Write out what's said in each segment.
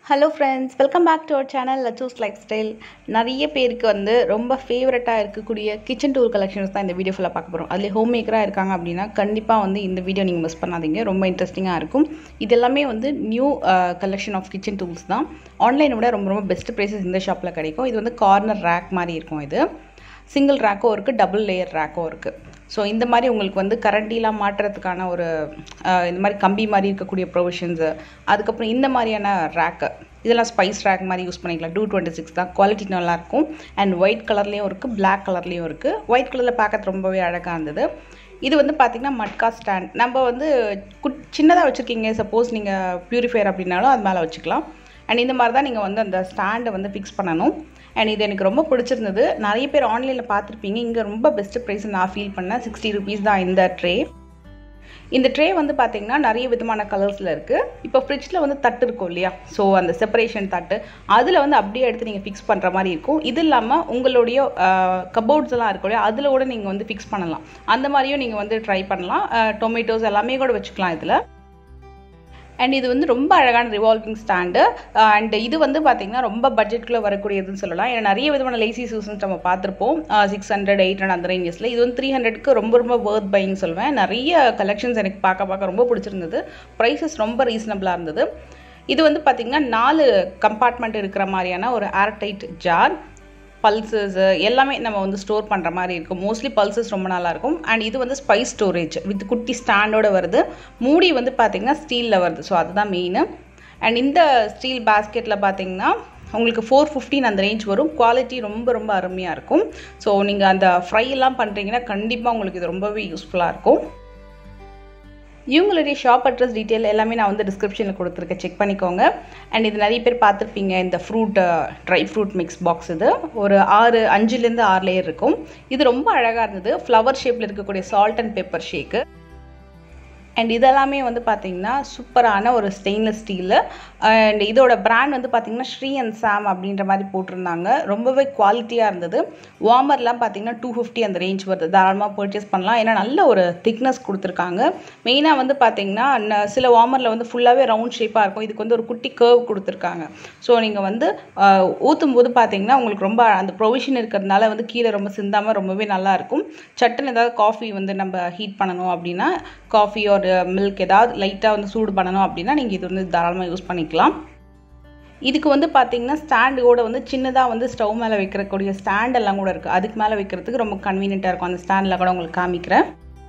hello friends welcome back to our channel Lachu's lifestyle நிறைய பேருக்கு வந்து ரொம்ப ஃபேவரட்டாக இருக்கக்கூடிய கிச்சன் டூல் கலெக்ஷன்ஸ் தான் இந்த வீடியோ ஃபுல்லாக பார்க்க போகிறோம் அதில் ஹோம் மேக்கராக இருக்காங்க அப்படின்னா கண்டிப்பாக வந்து இந்த வீடியோ நீங்கள் மிஸ் பண்ணாதீங்க ரொம்ப இன்ட்ரெஸ்டிங்காக இருக்கும் இது எல்லாமே வந்து new collection of kitchen tools தான் ஆன்லைனை விட ரொம்ப ரொம்ப பெஸ்ட் ப்ரைஸஸ் இந்த ஷாப்பில் கிடைக்கும் இது வந்து கார்னர் ரேக் மாதிரி இருக்கும் இது சிங்கிள் ரேக்கும் இருக்குது டபுள் லேயர் ரேக்கும் இருக்குது ஸோ இந்த மாதிரி உங்களுக்கு வந்து கரண்டிலாம் மாட்டுறதுக்கான ஒரு அஹ், இந்த மாதிரி கம்பி மாதிரி இருக்கக்கூடிய ப்ரொவிஷன்ஸு அதுக்கப்புறம் இந்த மாதிரியான ரேக்கு இதெல்லாம் ஸ்பைஸ் ரேக் மாதிரி யூஸ் பண்ணிக்கலாம் டூ டுவெண்ட்டி சிக்ஸ் தான் குவாலிட்டி நல்லாயிருக்கும் அண்ட் ஒயிட் கலர்லேயும் இருக்குது Black கலர்லேயும் இருக்குது ஒயிட் கலரில் பார்க்கறது ரொம்பவே அழகாக இருந்தது இது வந்து பார்த்திங்கன்னா மட்கா ஸ்டாண்ட் நம்ம வந்து குட் சின்னதாக வச்சுருக்கீங்க சப்போஸ் நீங்கள் ப்யூரிஃபையர் அப்படின்னாலும் அது மேலே வச்சுக்கலாம் அண்ட் இந்த மாதிரி தான் நீங்கள் வந்து அந்த ஸ்டாண்டை வந்து ஃபிக்ஸ் பண்ணணும் அண்ட் இது எனக்கு ரொம்ப பிடிச்சிருந்தது நிறைய பேர் ஆன்லைனில் பார்த்துருப்பீங்க இங்கே ரொம்ப பெஸ்ட் ப்ரைஸ் நான் ஃபீல் பண்ணேன் சிக்ஸ்டி ருபீஸ் தான் இந்த ட்ரே இந்த ட்ரே வந்து பார்த்தீங்கன்னா நிறைய விதமான கலர்ஸில் இருக்குது இப்போ ஃப்ரிட்ஜில் வந்து தட்டு இருக்கும் இல்லையா ஸோ அந்த செப்பரேஷன் தட்டு அதில் வந்து அப்படியே எடுத்து நீங்கள் ஃபிக்ஸ் பண்ணுற மாதிரி இருக்கும் இது இல்லாமல் உங்களுடைய கபோர்ட்ஸ் எல்லாம் இருக்கும் இல்லையா அதில் கூட நீங்கள் வந்து ஃபிக்ஸ் பண்ணலாம் அந்த மாதிரியும் நீங்கள் வந்து ட்ரை பண்ணலாம் டொமேட்டோஸ் எல்லாமே கூட வச்சுக்கலாம் இதில் அண்ட் இது வந்து ரொம்ப அழகான ரிவால்விங் ஸ்டாண்டு அண்ட் இது வந்து பார்த்தீங்கன்னா ரொம்ப பட்ஜெட்குள்ளே வரக்கூடியதுன்னு சொல்லலாம் ஏன்னா நிறைய விதமான லேசி சூசன்ஸ் நம்ம பார்த்துருப்போம் சிக்ஸ் ஹண்ட்ரட் எயிட் ஹண்ட்ரட் அந்த ரேஞ்சஸில் இது வந்து த்ரீ ஹண்ட்ரட்க்கு ரொம்ப ரொம்ப வேர்த் பைன்னு சொல்லுவேன் நிறைய கலெக்ஷன்ஸ் எனக்கு பார்க்க பார்க்க ரொம்ப பிடிச்சிருந்தது ப்ரைஸஸ் ரொம்ப ரீசனபிளாக இருந்தது இது வந்து பார்த்திங்கன்னா நாலு கம்பார்ட்மெண்ட் இருக்கிற மாதிரியான ஒரு ஏர்டைட் ஜார் பல்சஸ் எல்லாமே நம்ம வந்து ஸ்டோர் பண்ணுற மாதிரி இருக்கும் மோஸ்ட்லி பல்சஸ் ரொம்ப நல்லா இருக்கும் அண்ட் இது வந்து ஸ்பைஸ் ஸ்டோரேஜ் வித் குட்டி ஸ்டாண்டோட வருது மூடி வந்து பார்த்திங்கன்னா ஸ்டீலில் வருது ஸோ அதுதான் மெயின் அண்ட் இந்த ஸ்டீல் பேஸ்கெட்டில் பார்த்தீங்கன்னா உங்களுக்கு ஃபோர் ஃபிஃப்டின் அந்த ரேஞ்ச் வரும் குவாலிட்டி ரொம்ப ரொம்ப அருமையாக இருக்கும் ஸோ நீங்கள் அந்த ஃப்ரை எல்லாம் பண்ணுறீங்கன்னா கண்டிப்பாக உங்களுக்கு இது ரொம்பவே யூஸ்ஃபுல்லாக இருக்கும் இவங்களுடைய ஷாப் அட்ரஸ் டீட்டெயில் எல்லாமே நான் வந்து டிஸ்கிரிப்ஷனில் கொடுத்துருக்கேன் செக் பண்ணிக்கோங்க அண்ட் இது நிறைய பேர் பார்த்துருப்பீங்க இந்த fruit dry fruit mix box இது ஒரு ஆறு அஞ்சுலேருந்து ஆறு லேயர் இருக்கும் இது ரொம்ப அழகாக இருந்தது ஃப்ளவர் ஷேப்பில் இருக்கக்கூடிய salt and pepper shake and இதெல்லாமே வந்து பார்த்தீங்கன்னா சூப்பரான ஒரு ஸ்டெயின்லெஸ் ஸ்டீலு அண்ட் இதோட பிராண்ட் வந்து பார்த்தீங்கன்னா ஸ்ரீ அண்ட் சாம் அப்படின்ற மாதிரி போட்டிருந்தாங்க ரொம்பவே குவாலிட்டியாக இருந்தது வார்மர்லாம் பார்த்தீங்கன்னா டூ ஃபிஃப்டி அந்த ரேஞ்ச் வருது தாராளமாக பர்ச்சேஸ் பண்ணலாம் ஏன்னா நல்ல ஒரு திக்னஸ் கொடுத்துருக்காங்க மெயினாக வந்து பார்த்தீங்கன்னா ந- சில வார்மரில் வந்து ஃபுல்லாகவே ரவுண்ட் ஷேப்பாக இருக்கும் இதுக்கு வந்து ஒரு குட்டி கர்வ் கொடுத்துருக்காங்க ஸோ நீங்கள் வந்து ஆஹ், ஊற்றும் போது பார்த்தீங்கன்னா உங்களுக்கு ரொம்ப அந்த ப்ரொவிஷன் இருக்கிறதுனால வந்து கீழே ரொம்ப சிந்தாமல் ரொம்பவே நல்லா இருக்கும் சட்டுன்னு ஏதாவது காஃபி வந்து நம்ம ஹீட் பண்ணணும் அப்படின்னா காஃபி ஒரு மில்க் ஏதாவது லைட்டாக வந்து சூடு பண்ணணும் அப்படின்னா நீங்கள் இது வந்து தாராளமாக யூஸ் பண்ணிக்கலாம் இதுக்கு வந்து பார்த்தீங்கன்னா ஸ்டாண்டோட வந்து சின்னதாக வந்து ஸ்டவ் மேலே வைக்கிறக்கூடிய ஸ்டாண்ட் எல்லாம் கூட இருக்குது அதுக்கு மேலே வைக்கிறதுக்கு ரொம்ப கன்வீனியண்ட்டாக இருக்கும் அந்த ஸ்டாண்டில் கூட உங்களுக்கு காமிக்கிறேன்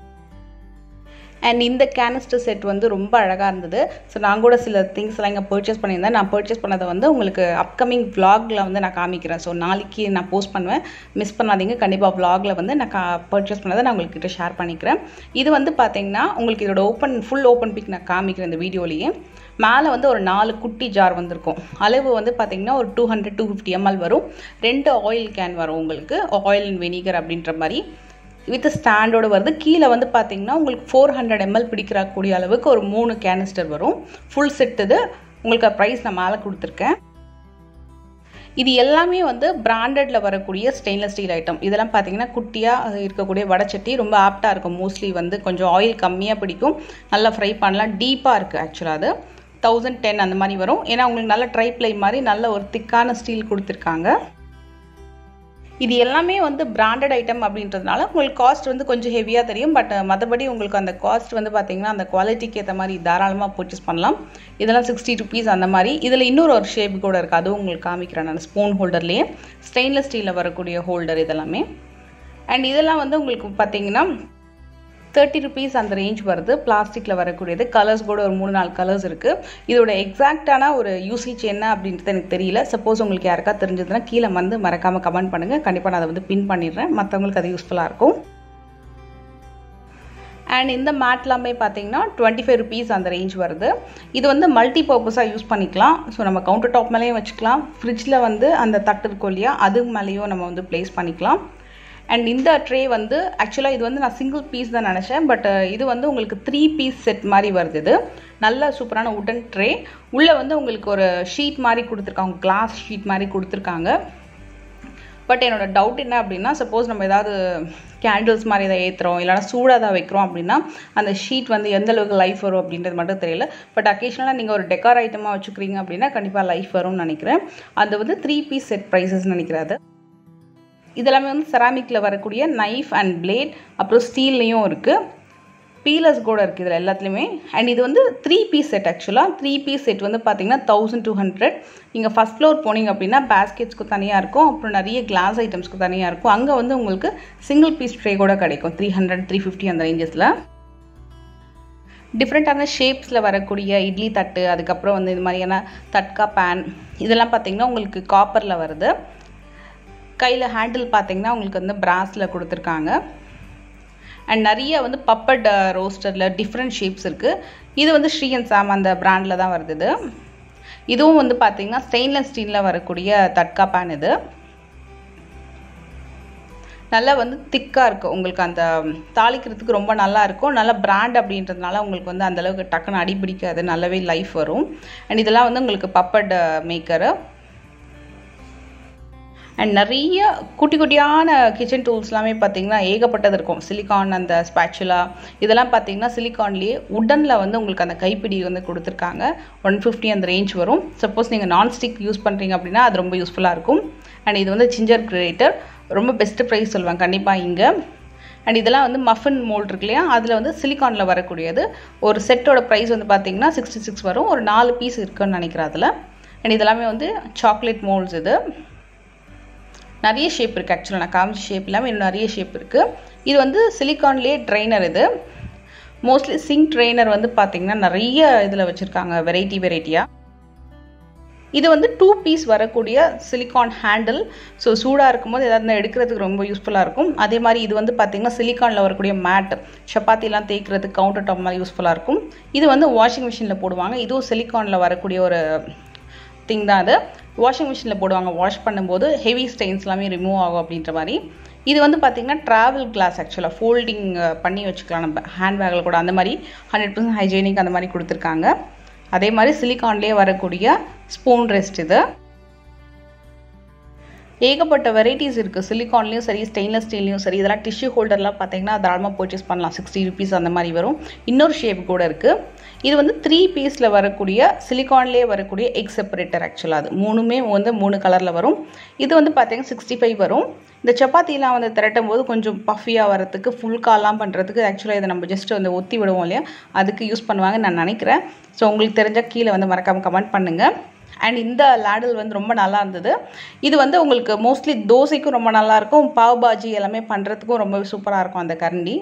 அண்ட் இந்த கேனிஸ்டர் செட் வந்து ரொம்ப அழகாக இருந்தது ஸோ நான் கூட சில திங்ஸ் எல்லாம் இங்கே பர்ச்சேஸ் பண்ணியிருந்தேன் நான் பர்ச்சேஸ் பண்ணதை வந்து உங்களுக்கு அப்கமிங் vlogல வந்து நான் காமிக்கிறேன் ஸோ நாளைக்கு நான் போஸ்ட் பண்ணுவேன் மிஸ் பண்ணாதீங்க கண்டிப்பாக vlogல வந்து நான் கா பர்ச்சேஸ் பண்ணதை நான் உங்கள்கிட்ட ஷேர் பண்ணிக்கிறேன் இது வந்து பார்த்தீங்கன்னா உங்களுக்கு இதோட ஓப்பன் ஃபுல் ஓப்பன் பிக் நான் காமிக்கிறேன் இந்த வீடியோலேயே மேலே வந்து ஒரு நாலு குட்டி ஜார் வந்திருக்கும் அளவு வந்து பார்த்தீங்கன்னா ஒரு two hundred two fifty ML வரும் ரெண்டு ஆயில் கேன் வரும் உங்களுக்கு ஆயில் அண்ட் வெனிகர் அப்படின்ற மாதிரி வித் ஸ்டாண்டோட வருது கீழே வந்து பார்த்தீங்கன்னா உங்களுக்கு ஃபோர் ஹண்ட்ரட் எம்எல் பிடிக்கிறக்கூடிய அளவுக்கு ஒரு மூணு கேனிஸ்டர் வரும் ஃபுல் செட் இது உங்களுக்கு ப்ரைஸ் நான் மேலே கொடுத்துருக்கேன் இது எல்லாமே வந்து பிராண்டட்ல வரக்கூடிய ஸ்டெயின்லெஸ் ஸ்டீல் ஐட்டம் இதெல்லாம் பார்த்தீங்கன்னா குட்டியாக இருக்கக்கூடிய வடச்சட்டி ரொம்ப ஆப்டாக இருக்கும் மோஸ்ட்லி வந்து கொஞ்சம் ஆயில் கம்மியாக பிடிக்கும் நல்லா ஃப்ரை பண்ணலாம் டீப்பாக இருக்குது ஆக்சுவலாக அது தௌசண்ட் டென் அந்த மாதிரி வரும் ஏன்னா உங்களுக்கு நல்ல ட்ரை ப்ளை மாதிரி நல்ல ஒரு திக்கான ஸ்டீல் கொடுத்துருக்காங்க இது எல்லாமே வந்து பிராண்டட் ஐட்டம் அப்படின்றதுனால உங்களுக்கு காஸ்ட் வந்து கொஞ்சம் ஹெவியாக தெரியும் பட் மற்றபடி உங்களுக்கு அந்த காஸ்ட் வந்து பார்த்தீங்கன்னா அந்த குவாலிட்டிக்கு ஏற்ற மாதிரி தாராளமாக பர்ச்சேஸ் பண்ணலாம் இதெல்லாம் சிக்ஸ்டி ருபீஸ் அந்த மாதிரி இதில் இன்னொரு ஒரு ஷேப் கூட இருக்குது அதுவும் உங்களுக்கு காமிக்கிறேன் நான் ஸ்பூன் ஹோல்டர்லேயே ஸ்டெயின்லெஸ் ஸ்டீலில் வரக்கூடிய ஹோல்டர் இதெல்லாமே அண்ட் இதெல்லாம் வந்து உங்களுக்கு பார்த்தீங்கன்னா தேர்ட்டி ருபீஸ் அந்த ரேஞ்ச் வருது பிளாஸ்டிக்கில் வரக்கூடியது கலர்ஸ் கூட ஒரு மூணு நாலு கலர்ஸ் இருக்குது இதோட எக்ஸாக்டான ஒரு யூசேஜ் என்ன அப்படின்றது எனக்கு தெரியல சப்போஸ் உங்களுக்கு யாருக்கா தெரிஞ்சதுன்னா கீழே வந்து மறக்காமல் கமெண்ட் பண்ணுங்கள் கண்டிப்பாக நான் அதை வந்து பின் பண்ணிடுறேன் மற்றவங்களுக்கு அது யூஸ்ஃபுல்லாக இருக்கும் அண்ட் இந்த மேட்லாமே பார்த்தீங்கன்னா டுவெண்ட்டி ஃபைவ் ருபீஸ் அந்த ரேஞ்ச் வருது இது வந்து மல்டி பர்பஸாக யூஸ் பண்ணிக்கலாம் ஸோ நம்ம கவுண்டர் டாப் மேலேயும் வச்சுக்கலாம் ஃப்ரிட்ஜில் வந்து அந்த தட்டு இருக்கும் இல்லையா அது மேலேயும் நம்ம வந்து ப்ளேஸ் பண்ணிக்கலாம் அண்ட் இந்த ட்ரே வந்து ஆக்சுவலாக இது வந்து நான் சிங்கிள் பீஸ் தான் நினச்சேன் பட் இது வந்து உங்களுக்கு த்ரீ பீஸ் செட் மாதிரி வருது இது நல்ல சூப்பரான உடன் ட்ரே உள்ளே வந்து உங்களுக்கு ஒரு ஷீட் மாதிரி கொடுத்துருக்காங்க கிளாஸ் ஷீட் மாதிரி கொடுத்துருக்காங்க பட் என்னோட டவுட் என்ன அப்படின்னா சப்போஸ் நம்ம ஏதாவது கேண்டில்ஸ் மாதிரி எதாவது ஏற்றுறோம் இல்லைனா சூடாக தான் வைக்கிறோம் அப்படின்னா அந்த ஷீட் வந்து எந்த அளவுக்கு லைஃப் வரும் அப்படின்றது மட்டும் தெரியல பட் அக்கேஷனலாக நீங்கள் ஒரு டெக்கார் ஐட்டமாக வச்சுக்கிறீங்க அப்படின்னா கண்டிப்பாக லைஃப் வரும்னு நினைக்கிறேன் அது வந்து த்ரீ பீஸ் செட் ப்ரைஸஸ் நினைக்கிறேன் அது இதெல்லாமே வந்து செராமிக்கில் வரக்கூடிய நைஃப் அண்ட் பிளேட் அப்புறம் ஸ்டீல்லையும் இருக்குது பீலர்ஸ் கூட இருக்குது இதில் எல்லாத்துலேயுமே அண்ட் இது வந்து த்ரீ பீஸ் செட் ஆக்சுவலாக த்ரீ பீஸ் செட் வந்து பார்த்தீங்கன்னா தௌசண்ட் டூ ஹண்ட்ரட் நீங்கள் ஃபஸ்ட் ஃப்ளோர் போனீங்க அப்படின்னா பேஸ்கெட்ஸ்க்கு தனியாக இருக்கும் அப்புறம் நிறைய கிளாஸ் ஐட்டம்ஸ்க்கு தனியாக இருக்கும் அங்கே வந்து உங்களுக்கு சிங்கிள் பீஸ் ட்ரே கூட கிடைக்கும் த்ரீ ஹண்ட்ரட் த்ரீ ஃபிஃப்டி அந்த ரேஞ்சஸில் டிஃப்ரெண்ட்டான ஷேப்ஸில் வரக்கூடிய இட்லி தட்டு அதுக்கப்புறம் வந்து இது மாதிரியான தட்கா பேன் இதெல்லாம் பார்த்தீங்கன்னா உங்களுக்கு காப்பரில் வருது கையில் ஹேண்டில் பார்த்தீங்கன்னா உங்களுக்கு வந்து பிராஸில் கொடுத்துருக்காங்க அண்ட் நிறைய வந்து பப்பட் ரோஸ்டரில் டிஃப்ரெண்ட் ஷேப்ஸ் இருக்குது இது வந்து ஸ்ரீ அண்ட் சாம் அந்த பிராண்டில் தான் வருது இது இதுவும் வந்து பார்த்தீங்கன்னா ஸ்டெயின்லெஸ் ஸ்டீலில் வரக்கூடிய தட்கா பேன் இது நல்லா வந்து திக்காக இருக்கும் உங்களுக்கு அந்த தாளிக்கிறதுக்கு ரொம்ப நல்லா இருக்கும் நல்ல பிராண்ட் அப்படின்றதுனால உங்களுக்கு வந்து அந்தளவுக்கு டக்குன்னு அடி பிடிக்காது நல்லாவே லைஃப் வரும் அண்ட் இதெல்லாம் வந்து உங்களுக்கு பப்பட் மேக்கரு அண்ட் நிறைய குட்டி குட்டியான கிச்சன் டூல்ஸ் எல்லாமே பார்த்தீங்கன்னா ஏகப்பட்டது இருக்கும் சிலிக்கான் அந்த ஸ்பேச்சுலா இதெல்லாம் பார்த்தீங்கன்னா சிலிக்கான்லேயே உடனில் வந்து உங்களுக்கு அந்த கைப்பிடி வந்து கொடுத்துருக்காங்க ஒன் ஃபிஃப்டி அந்த ரேஞ்ச் வரும் சப்போஸ் நீங்கள் நான்ஸ்டிக் யூஸ் பண்ணுறீங்க அப்படின்னா அது ரொம்ப யூஸ்ஃபுல்லாக இருக்கும் அண்ட் இது வந்து ஜிஞ்சர் கிரேட்டர் ரொம்ப பெஸ்ட்டு ப்ரைஸ் சொல்லுவாங்க கண்டிப்பாக இங்கே அண்ட் இதெல்லாம் வந்து மஃபின் மோல்ட் இருக்கு இல்லையா அதில் வந்து சிலிக்கானில் வரக்கூடியது ஒரு செட்டோட ப்ரைஸ் வந்து பார்த்தீங்கன்னா சிக்ஸ்டி சிக்ஸ் வரும் ஒரு நாலு பீஸ் இருக்குன்னு நினைக்கிறேன் அதில் அண்ட் இதெல்லாமே வந்து சாக்லேட் மோல்ட்ஸ் இது நிறைய ஷேப் இருக்குது ஆக்சுவலாக நான் காமிச்ச ஷேப் இல்லாமல் இன்னும் நிறைய ஷேப் இருக்குது இது வந்து சிலிக்கான்லேயே ட்ரைனர் இது மோஸ்ட்லி சிங்க் ட்ரைனர் வந்து பார்த்திங்கன்னா நிறைய இதில் வச்சுருக்காங்க வெரைட்டி வெரைட்டியாக இது வந்து டூ பீஸ் வரக்கூடிய சிலிக்கான் ஹேண்டில் ஸோ சூடாக இருக்கும்போது எதாவது எடுக்கிறதுக்கு ரொம்ப யூஸ்ஃபுல்லாக இருக்கும் அதே மாதிரி இது வந்து பார்த்திங்கன்னா சிலிக்கானில் வரக்கூடிய மேட் சப்பாத்திலாம் தேய்க்கிறதுக்கு கவுண்டர் டாப் மாதிரி யூஸ்ஃபுல்லாக இருக்கும் இது வந்து வாஷிங் மிஷினில் போடுவாங்க இதுவும் சிலிக்கானில் வரக்கூடிய ஒரு திங் தான் அது வாஷிங் மிஷினில் போடுவாங்க வாஷ் பண்ணும்போது ஹெவி ஸ்டெயின்ஸ் எல்லாமே ரிமூவ் ஆகும் அப்படின்ற மாதிரி இது வந்து பார்த்திங்கன்னா ட்ராவல் கிளாஸ் ஆக்சுவலாக ஃபோல்டிங் பண்ணி வச்சுக்கலாம் நம்ம ஹேண்ட்பேக்கில் கூட அந்த மாதிரி ஹண்ட்ரட் பர்சன்ட் ஹைஜீனிக் அந்த மாதிரி கொடுத்துருக்காங்க அதே மாதிரி சிலிக்கான்லேயே வரக்கூடிய ஸ்பூன் ரெஸ்ட் இது ஏகப்பட்ட வெரைட்டிஸ் இருக்குது சிலிக்கான்லேயும் சரி ஸ்டெயின்லெஸ் ஸ்டீல்லையும் சரி இதெல்லாம் டிஷ்யூ ஹோல்டர்லாம் பார்த்தீங்கன்னா தாராளமாக பர்ச்சேஸ் பண்ணலாம் சிக்ஸ்டி ருபீஸ் அந்த மாதிரி வரும் இன்னொரு ஷேப் கூட இருக்குது இது வந்து த்ரீ பீஸில் வரக்கூடிய சிலிக்கான்லேயே வரக்கூடிய எக் செப்பரேட்டர் ஆக்சுவலாக அது மூணுமே வந்து மூணு கலரில் வரும் இது வந்து பார்த்தீங்கன்னா சிக்ஸ்டி ஃபைவ் வரும் இந்த சப்பாத்திலாம் வந்து திரட்டும் போது கொஞ்சம் பஃபியாக வரத்துக்கு ஃபுல் கால்லாம் பண்ணுறதுக்கு ஆக்சுவலாக இதை நம்ம ஜஸ்ட் வந்து ஒத்தி விடுவோம் இல்லையா அதுக்கு யூஸ் பண்ணுவாங்கன்னு நான் நினைக்கிறேன் ஸோ உங்களுக்கு தெரிஞ்சால் கீழே வந்து மறக்காமல் கமெண்ட் பண்ணுங்கள் அண்ட் இந்த லேடல் வந்து ரொம்ப நல்லா இருந்தது இது வந்து உங்களுக்கு மோஸ்ட்லி தோசைக்கும் ரொம்ப நல்லாயிருக்கும் பாவ் பாஜி எல்லாமே பண்ணுறதுக்கும் ரொம்ப சூப்பராக இருக்கும் அந்த கரண்டி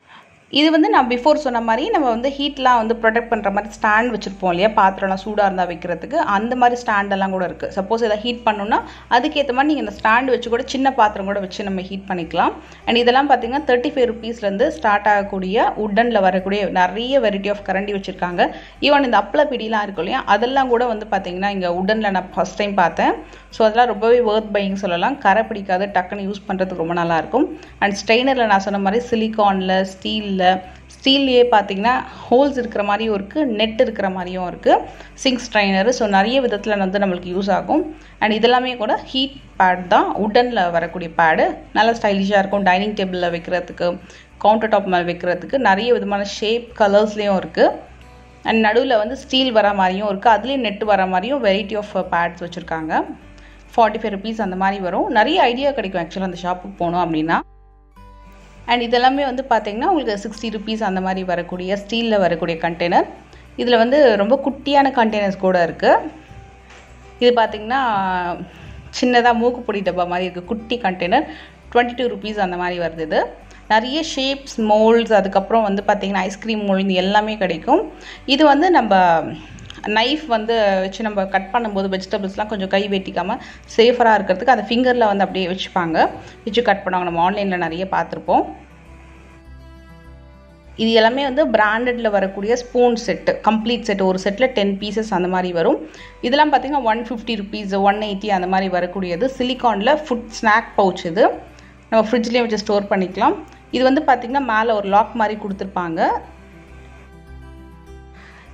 இது வந்து நான் பிஃபோர் சொன்ன மாதிரி நம்ம வந்து ஹீட்லாம் வந்து ப்ரொடெக்ட் பண்ணுற மாதிரி ஸ்டாண்ட் வச்சுருப்போம் இல்லையா பாத்திரம்லாம் சூடாக இருந்தால் வைக்கிறதுக்கு அந்த மாதிரி ஸ்டாண்டெல்லாம் கூட இருக்குது சப்போஸ் எதாவது ஹீட் பண்ணணும்னா அதுக்கேற்ற மாதிரி நீங்கள் இந்த ஸ்டாண்ட் வச்சு கூட சின்ன பாத்திரம் கூட வச்சு நம்ம ஹீட் பண்ணிக்கலாம் அண்ட் இதெல்லாம் பார்த்தீங்கன்னா தேர்ட்டி ஃபைவ் ருபீஸ்லேருந்து ஸ்டார்ட் ஆகக்கூடிய உட்டனில் வரக்கூடிய நிறைய வெரைட்டி ஆஃப் கரண்டி வச்சுருக்காங்க ஈவன் இந்த அப்பள பிடிலாம் இருக்கும் இல்லையா அதெல்லாம் கூட வந்து பார்த்தீங்கன்னா இங்கே உடனில் நான் ஃபஸ்ட் டைம் பார்த்தேன் ஸோ அதெல்லாம் ரொம்பவே ஒர்த் பையிங் சொல்லலாம் கரை பிடிக்காது டக்குன்னு யூஸ் பண்ணுறதுக்கு ரொம்ப நல்லாயிருக்கும் அண்ட் ஸ்ட்ரெயினரில் நான் சொன்ன மாதிரி சிலிகானில் ஸ்டீலில் ஸ்டீல்லையே பார்த்தீங்கன்னா ஹோல்ஸ் இருக்கிற மாதிரியும் இருக்குது நெட் இருக்கிற மாதிரியும் இருக்குது சிங்க் ஸ்ட்ரைனர் ஸோ நிறைய விதத்தில் வந்து நம்மளுக்கு யூஸ் ஆகும் அண்ட் இதெல்லாமே கூட ஹீட் பேட் தான் உட்டனில் வரக்கூடிய பேடு நல்லா ஸ்டைலிஷாக இருக்கும் டைனிங் டேபிளில் வைக்கிறதுக்கு கவுண்டர் டாப் மேலே வைக்கிறதுக்கு நிறைய விதமான ஷேப் கலர்ஸ்லேயும் இருக்குது அண்ட் நடுவில் வந்து ஸ்டீல் வர மாதிரியும் இருக்குது அதுலேயும் நெட் வர மாதிரியும் வெரைட்டி ஆஃப் பேட்ஸ் வச்சுருக்காங்க ஃபார்ட்டி ஃபைவ் ருபீஸ் அந்த மாதிரி வரும் நிறைய ஐடியா கிடைக்கும் ஆக்சுவலாக அந்த ஷாப்புக்கு போனோம் அப்படின்னா அண்ட் இதெல்லாமே வந்து பார்த்தீங்கன்னா உங்களுக்கு சிக்ஸ்டி ருபீஸ் அந்த மாதிரி வரக்கூடிய ஸ்டீலில் வரக்கூடிய கண்டெய்னர் இதில் வந்து ரொம்ப குட்டியான கண்டெய்னர்ஸ் கூட இருக்குது இது பார்த்திங்கன்னா சின்னதாக மூக்குப்பொடி டப்பா மாதிரி இருக்குது குட்டி கண்டெய்னர் டுவெண்ட்டி டூ ருபீஸ் அந்த மாதிரி வருது இது நிறைய ஷேப்ஸ் மோல்ட்ஸ் அதுக்கப்புறம் வந்து பார்த்திங்கன்னா ஐஸ்கிரீம் மோல்டு எல்லாமே கிடைக்கும் இது வந்து நம்ம நைஃப் வந்து வச்சு நம்ம கட் பண்ணும்போது வெஜிடபிள்ஸ்லாம் கொஞ்சம் கை வெட்டிக்காமல் சேஃபராக இருக்கிறதுக்கு அந்த ஃபிங்கரில் வந்து அப்படியே வச்சுப்பாங்க வச்சு கட் பண்ணுவாங்க நம்ம ஆன்லைனில் நிறைய பார்த்துருப்போம் இது எல்லாமே வந்து பிராண்டடில் வரக்கூடிய ஸ்பூன் செட்டு கம்ப்ளீட் செட் ஒரு செட்டில் டென் பீசஸ் அந்த மாதிரி வரும் இதெல்லாம் பார்த்தீங்கன்னா one fifty rupees one eighty அந்த மாதிரி வரக்கூடியது சிலிக்கானில் ஃபுட் ஸ்நாக் பவுச் இது நம்ம ஃப்ரிட்ஜ்லேயும் வச்சு ஸ்டோர் பண்ணிக்கலாம் இது வந்து பார்த்திங்கன்னா மேலே ஒரு லாக் மாதிரி கொடுத்துருப்பாங்க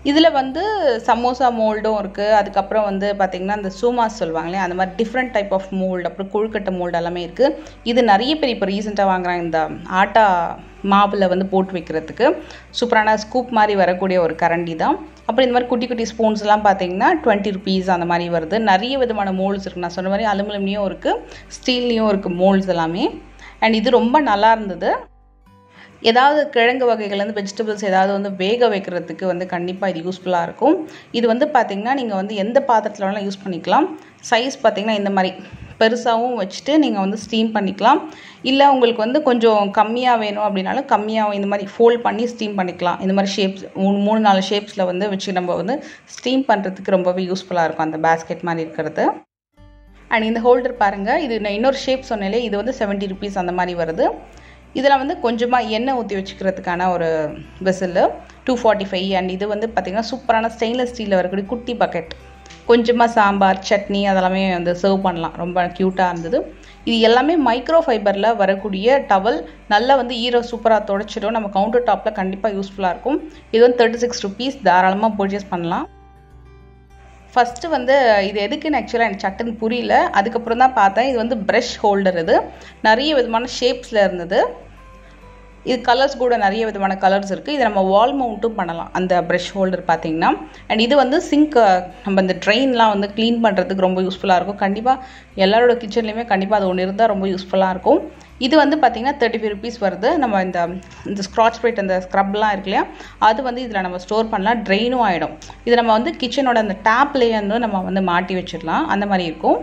இதில் வந்து சமோசா மோல்டும் இருக்குது அதுக்கப்புறம் வந்து பார்த்திங்கன்னா இந்த சூமாஸ் சொல்லுவாங்களே அந்த மாதிரி டிஃப்ரெண்ட் டைப் ஆஃப் மோல்டு அப்புறம் கொழுக்கட்டை மோல்டு எல்லாமே இருக்குது இது நிறைய பேர் இப்போ ரீசெண்டாக வாங்குறாங்க இந்த ஆட்டா மாவில் வந்து போட்டு வைக்கிறதுக்கு சூப்பரான ஸ்கூப் மாதிரி வரக்கூடிய ஒரு கரண்டி தான் அப்புறம் இந்த மாதிரி குட்டி குட்டி ஸ்பூன்ஸ்லாம் பார்த்தீங்கன்னா டுவெண்ட்டி ருபீஸ் அந்த மாதிரி வருது நிறைய விதமான மோல்ட்ஸ் இருக்குது நான் சொன்ன மாதிரி அலுமினியம்லேயும் இருக்குது ஸ்டீல்லையும் இருக்குது மோல்ட்ஸ் எல்லாமே அண்ட் இது ரொம்ப நல்லா இருந்தது ஏதாவது கிழங்கு வகைகள் வந்து வெஜிடபிள்ஸ் ஏதாவது வந்து வேக வைக்கிறதுக்கு வந்து கண்டிப்பாக இது யூஸ்ஃபுல்லாக இருக்கும் இது வந்து பார்த்திங்கன்னா நீங்கள் வந்து எந்த பாத்திரத்தில் வேணாலும் யூஸ் பண்ணிக்கலாம் சைஸ் பார்த்திங்கன்னா இந்த மாதிரி பெருசாகவும் வச்சுட்டு நீங்கள் வந்து ஸ்டீம் பண்ணிக்கலாம் இல்லை உங்களுக்கு வந்து கொஞ்சம் கம்மியாக வேணும் அப்படின்னாலும் கம்மியாக இந்த மாதிரி ஃபோல்ட் பண்ணி ஸ்டீம் பண்ணிக்கலாம் இந்த மாதிரி ஷேப்ஸ் மூணு மூணு நாலு ஷேப்ஸில் வந்து வச்சு நம்ம வந்து ஸ்டீம் பண்ணுறதுக்கு ரொம்பவே யூஸ்ஃபுல்லாக இருக்கும் அந்த பேஸ்கெட் மாதிரி இருக்கிறது அண்ட் இந்த ஹோல்டர் பாருங்கள் இது நான் இன்னொரு ஷேப் சொன்னாலே இது வந்து செவன்ட்டி ருபீஸ் அந்த மாதிரி வருது இதில் வந்து கொஞ்சமாக எண்ணெய் ஊற்றி வச்சுக்கிறதுக்கான ஒரு vessel two forty five and இது வந்து பார்த்திங்கன்னா சூப்பரான ஸ்டெயின்லெஸ் ஸ்டீலில் வரக்கூடிய குட்டி பக்கெட் கொஞ்சமாக சாம்பார் சட்னி அதெல்லாமே வந்து சர்வ் பண்ணலாம் ரொம்ப க்யூட்டாக இருந்தது இது எல்லாமே மைக்ரோ ஃபைபரில் வரக்கூடிய டவல் நல்லா வந்து ஈரோ சூப்பராக தொடச்சிடும் நம்ம கவுண்டர் டாப்பில் கண்டிப்பாக யூஸ்ஃபுல்லாக இருக்கும் இது வந்து தேர்ட்டி சிக்ஸ் ருபீஸ் தாராளமாக பர்ச்சேஸ் பண்ணலாம் ஃபஸ்ட்டு வந்து இது எதுக்குன்னு ஆக்சுவலாக எனக்கு சட்டுன்னு புரியல அதுக்கப்புறம் தான் பார்த்தேன் இது வந்து ப்ரஷ் ஹோல்டர் இது நிறைய விதமான ஷேப்ஸில் இருந்தது இது கலர்ஸ் கூட நிறைய விதமான கலர்ஸ் இருக்குது இதை நம்ம வால் மவுண்ட்டும் பண்ணலாம் அந்த ப்ரஷ் ஹோல்டர் பார்த்தீங்கன்னா அண்ட் இது வந்து சிங்க் நம்ம இந்த ட்ரெயின்லாம் வந்து க்ளீன் பண்ணுறதுக்கு ரொம்ப யூஸ்ஃபுல்லாக இருக்கும் கண்டிப்பாக எல்லாரோட கிச்சன்லேயுமே கண்டிப்பாக அது ஒன்று இருந்தால் ரொம்ப யூஸ்ஃபுல்லாக இருக்கும் இது வந்து பார்த்திங்கன்னா தேர்ட்டி ஃபைவ் ருபீஸ் வருது நம்ம இந்த இந்த ஸ்க்ராட்ச் ப்ரைட் அந்த ஸ்க்ரப்லாம் இருக்கு இல்லையா அது வந்து இதில் நம்ம ஸ்டோர் பண்ணலாம் ட்ரெயினும் ஆகிடும் இது நம்ம வந்து கிச்சனோட அந்த டேப்லேயே வந்து நம்ம வந்து மாட்டி வச்சிடலாம் அந்த மாதிரி இருக்கும்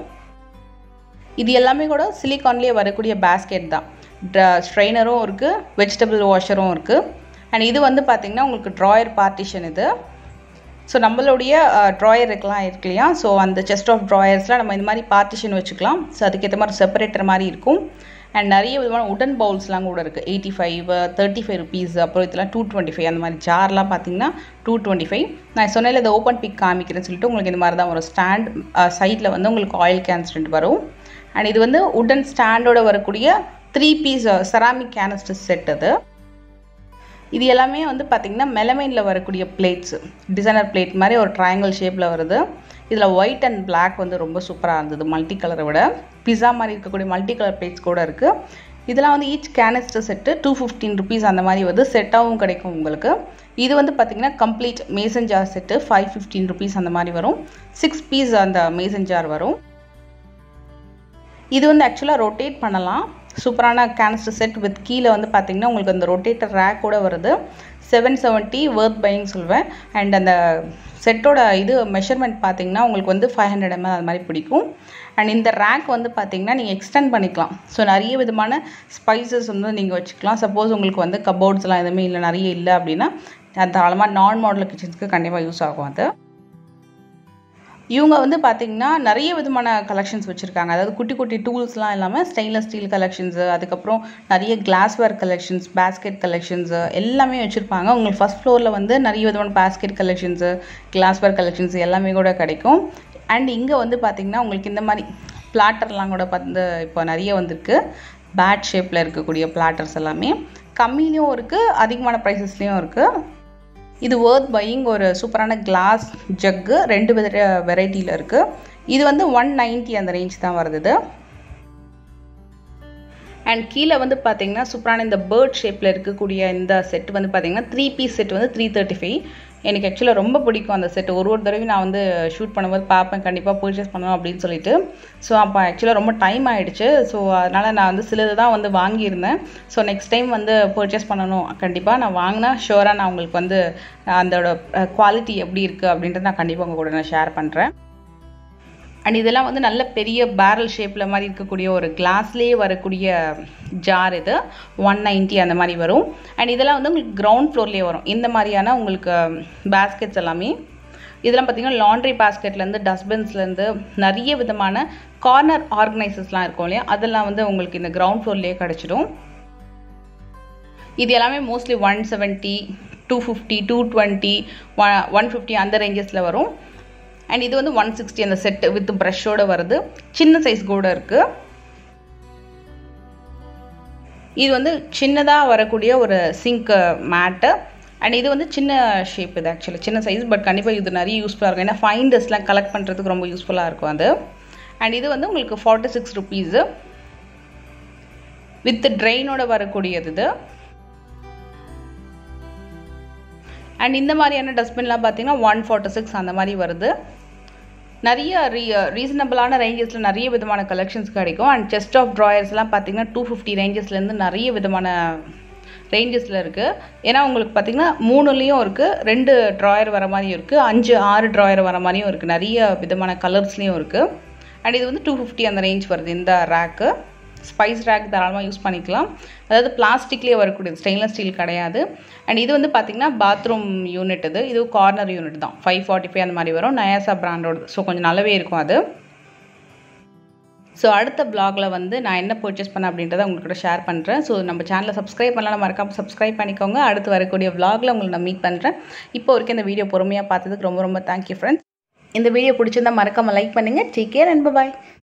இது எல்லாமே கூட சிலிக்கான்லேயே வரக்கூடிய பேஸ்கெட் தான் ஸ்ட்ரெயினரும் இருக்குது வெஜிடபிள் வாஷரும் இருக்குது அண்ட் இது வந்து பார்த்திங்கன்னா உங்களுக்கு ட்ராயர் பார்ட்டிஷன் இது ஸோ நம்மளுடைய ட்ராயர் இருக்கலாம் இருக்கு இல்லையா ஸோ அந்த செஸ்ட் ஆஃப் ட்ராயர்ஸ்லாம் நம்ம இந்த மாதிரி பார்ட்டிஷன் வச்சுக்கலாம் ஸோ அதுக்கேற்ற மாதிரி செப்பரேட்டர் மாதிரி இருக்கும் அண்ட் நிறைய விதமான உடன் பவுல்ஸ்லாம் கூட இருக்குது eighty five thirty five rupees அப்புறம் இதெல்லாம் டூ டுவெண்ட்டி ஃபைவ் அந்த மாதிரி ஜார்லாம் பார்த்தீங்கன்னா டூ டுவெண்ட்டி ஃபைவ் நான் சொன்னேன் இதை ஓப்பன் பிக் காமிக்கிறேன்னு சொல்லிட்டு உங்களுக்கு இந்த மாதிரி தான் ஒரு ஸ்டாண்ட் சைடில் வந்து உங்களுக்கு ஆயில் கேன்ஸ் ரெண்டு வரும் அண்ட் இது வந்து உடன் ஸ்டாண்டோட வரக்கூடிய three piece ceramic canister set அது இது எல்லாமே வந்து பார்த்திங்கன்னா மெலமைனில் வரக்கூடிய பிளேட்ஸ் டிசைனர் பிளேட் மாதிரி ஒரு ட்ரையாங்கிள் ஷேப்பில் வருது இதில் ஒயிட் அண்ட் பிளாக் வந்து ரொம்ப சூப்பராக இருந்தது மல்டி கலரை விட பிஸா மாதிரி இருக்கக்கூடிய மல்டி கலர் பிளேட்ஸ் கூட இருக்குது இதெல்லாம் வந்து each canister set two fifteen rupees அந்த மாதிரி வந்து செட்டாகவும் கிடைக்கும் உங்களுக்கு இது வந்து பார்த்திங்கன்னா complete mason jar set five fifteen rupees அந்த மாதிரி வரும் சிக்ஸ் பீஸ் அந்த மேசன் ஜார் வரும் இது வந்து ஆக்சுவலாக ரொட்டேட் பண்ணலாம் சூப்பரான கேனிஸ்டர் செட் வித் கீழே வந்து பார்த்தீங்கன்னா உங்களுக்கு அந்த ரொட்டேட்டர் ரேக் கூட வருது செவன் செவன்ட்டி ஒர்த் பையிங் சொல்வேன் அண்ட் அந்த செட்டோட இது மெஷர்மெண்ட் பார்த்தீங்கன்னா உங்களுக்கு வந்து ஃபைவ் ஹண்ட்ரட் எம்எல் அது மாதிரி பிடிக்கும் அண்ட் இந்த ரேக் வந்து பார்த்தீங்கன்னா நீங்கள் எக்ஸ்டெண்ட் பண்ணிக்கலாம் ஸோ நிறைய விதமான ஸ்பைசஸ் வந்து நீங்கள் வச்சுக்கலாம் சப்போஸ் உங்களுக்கு வந்து கபோர்ட்ஸ்லாம் எதுவுமே இல்லை நிறைய இல்லை அப்படின்னா தாராளமாக நான் மாடல் கிச்சன்ஸ்க்கு கண்டிப்பாக யூஸ் ஆகும் அது இவங்க வந்து பார்த்திங்கன்னா நிறைய விதமான கலெக்ஷன்ஸ் வச்சுருக்காங்க அதாவது குட்டி குட்டி டூல்ஸ்லாம் இல்லாமல் ஸ்டெயின்லெஸ் ஸ்டீல் கலெக்ஷன்ஸு அதுக்கப்புறம் நிறைய கிளாஸ்வேர் கலெக்ஷன்ஸ் பேஸ்கெட் கலெக்ஷன்ஸு எல்லாமே வச்சுருப்பாங்க உங்களுக்கு ஃபஸ்ட் ஃப்ளோரில் வந்து நிறைய விதமான பேஸ்கெட் கலெக்ஷன்ஸு கிளாஸ்வேர் கலெக்ஷன்ஸ் எல்லாமே கூட கிடைக்கும் அண்ட் இங்கே வந்து பார்த்திங்கன்னா உங்களுக்கு இந்த மாதிரி பிளாட்டர்லாம் கூட வந்து இப்போ நிறைய வந்திருக்கு பேட் ஷேப்பில் இருக்கக்கூடிய பிளாட்டர்ஸ் எல்லாமே கம்மிலையும் இருக்குது அதிகமான ப்ரைஸஸ்லேயும் இருக்குது இது ஒர்த் பையிங் ஒரு சூப்பரான கிளாஸ் ஜக்கு ரெண்டு வித வெரைட்டியில் இருக்குது இது வந்து ஒன் நைன்ட்டி அந்த ரேஞ்ச் தான் வருது அண்ட் கீழே வந்து பார்த்தீங்கன்னா சூப்பரான இந்த பேர்ட் ஷேப்பில் இருக்கக்கூடிய இந்த செட் வந்து பார்த்தீங்கன்னா த்ரீ பீஸ் செட் வந்து த்ரீ தேர்ட்டி ஃபைவ் எனக்கு ஆக்சுவலாக ரொம்ப பிடிக்கும் அந்த செட் ஒரு ஒரு தடவையும் நான் வந்து ஷூட் பண்ணும்போது பார்ப்பேன் கண்டிப்பாக பர்ச்சேஸ் பண்ணணும் அப்படின்னு சொல்லிட்டு ஸோ அப்போ ஆக்சுவலாக ரொம்ப டைம் ஆகிடுச்சு ஸோ அதனால் நான் வந்து சிலது தான் வந்து வாங்கியிருந்தேன் ஸோ நெக்ஸ்ட் டைம் வந்து பர்ச்சேஸ் பண்ணணும் கண்டிப்பாக நான் வாங்கினா ஷுவராக நான் உங்களுக்கு வந்து அதோட குவாலிட்டி எப்படி இருக்குது அப்படின்றத நான் கண்டிப்பாக உங்கள் கூட நான் ஷேர் பண்ணுறேன் அண்ட் இதெல்லாம் வந்து நல்ல பெரிய பேரல் ஷேப்பில் மாதிரி இருக்கக்கூடிய ஒரு கிளாஸ்லேயே வரக்கூடிய ஜார் இது ஒன் நைன்ட்டி அந்த மாதிரி வரும் அண்ட் இதெல்லாம் வந்து உங்களுக்கு கிரவுண்ட் ஃப்ளோர்லேயே வரும் இந்த மாதிரியான உங்களுக்கு பேஸ்கெட்ஸ் எல்லாமே இதெல்லாம் பார்த்தீங்கன்னா லாண்ட்ரி பேஸ்கெட்லேருந்து டஸ்ட்பின்ஸ்லேருந்து நிறைய விதமான கார்னர் ஆர்கனைசர்ஸ்லாம் இருக்கும் இல்லையா அதெல்லாம் வந்து உங்களுக்கு இந்த கிரவுண்ட் ஃப்ளோர்லேயே கிடச்சிடும் இது எல்லாமே mostly one seventy two fifty two twenty one fifty அந்த ரேஞ்சஸில் வரும் அண்ட் இது வந்து ஒன் சிக்ஸ்டி அந்த செட்டு வித் ப்ரஷோட வருது சின்ன சைஸ் கூட இருக்குது இது வந்து சின்னதாக வரக்கூடிய ஒரு சிங்க் மேட்டு அண்ட் இது வந்து சின்ன ஷேப் இது ஆக்சுவலி சின்ன சைஸ் பட் கண்டிப்பாக இது நிறைய யூஸ்ஃபுல்லாக இருக்கும் ஏன்னா ஃபைண்டர்ஸ்லாம் கலெக்ட் பண்ணுறதுக்கு ரொம்ப யூஸ்ஃபுல்லாக இருக்கும் அது அண்ட் இது வந்து உங்களுக்கு ஃபார்ட்டி சிக்ஸ் ருபீஸு வித் ட்ரெயினோட வரக்கூடியது இது அண்ட் இந்த மாதிரியான டஸ்ட்பின்லாம் பார்த்தீங்கன்னா ஒன் ஃபார்ட்டி சிக்ஸ் அந்த மாதிரி வருது நிறைய ரீ ரீசனபிளான ரேஞ்சஸில் நிறைய விதமான கலெக்ஷன்ஸ் கிடைக்கும் அண்ட் செஸ்ட் ஆஃப் ட்ராயர்ஸ்லாம் பார்த்தீங்கன்னா டூ ஃபிஃப்டி ரேஞ்சஸ்லேருந்து நிறைய விதமான ரேஞ்சஸில் இருக்குது ஏன்னா உங்களுக்கு பார்த்தீங்கன்னா மூணுலேயும் இருக்குது ரெண்டு ட்ராயர் வர மாதிரியும் இருக்குது அஞ்சு ஆறு ட்ராயர் வர மாதிரியும் இருக்குது நிறைய விதமான கலர்ஸ்லேயும் இருக்குது அண்ட் இது வந்து டூ ஃபிஃப்டி அந்த ரேஞ்ச் வருது இந்த ரேக்கு ஸ்பைஸ் ரேக் தாராளமாக யூஸ் பண்ணிக்கலாம் அதாவது பிளாஸ்டிக்லேயே வரக்கூடியது ஸ்டெயின்லெஸ் ஸ்டீல் கிடையாது அண்ட் இது வந்து பார்த்திங்கன்னா பாத்ரூம் யூனிட் இது இது கார்னர் யூனிட் தான் ஃபைவ் ஃபார்ட்டி ஃபைவ் அந்த மாதிரி வரும் நயாசா பிராண்டோட ஸோ கொஞ்சம் நல்லாவே இருக்கும் அது ஸோ அடுத்த பிளாகில் வந்து நான் என்ன பர்ச்சேஸ் பண்ணேன் அப்படின்றத உங்கள்கிட்ட ஷேர் பண்ணுறேன் ஸோ நம்ம சேனலை சப்ஸ்கிரைப் பண்ணலாம் மறக்காமல் சப்ஸ்கிரைப் பண்ணிக்கோங்க அடுத்து வரக்கூடிய vlogல உங்களை நான் மீட் பண்ணுறேன் இப்போ வரைக்கும் இந்த வீடியோ பொறுமையாக பார்த்ததுக்கு ரொம்ப ரொம்ப தேங்க்யூ ஃப்ரெண்ட்ஸ் இந்த வீடியோ பிடிச்சிருந்தா மறக்காமல் லைக் பண்ணுங்கள் டேக் கேர் அண்ட் பாய்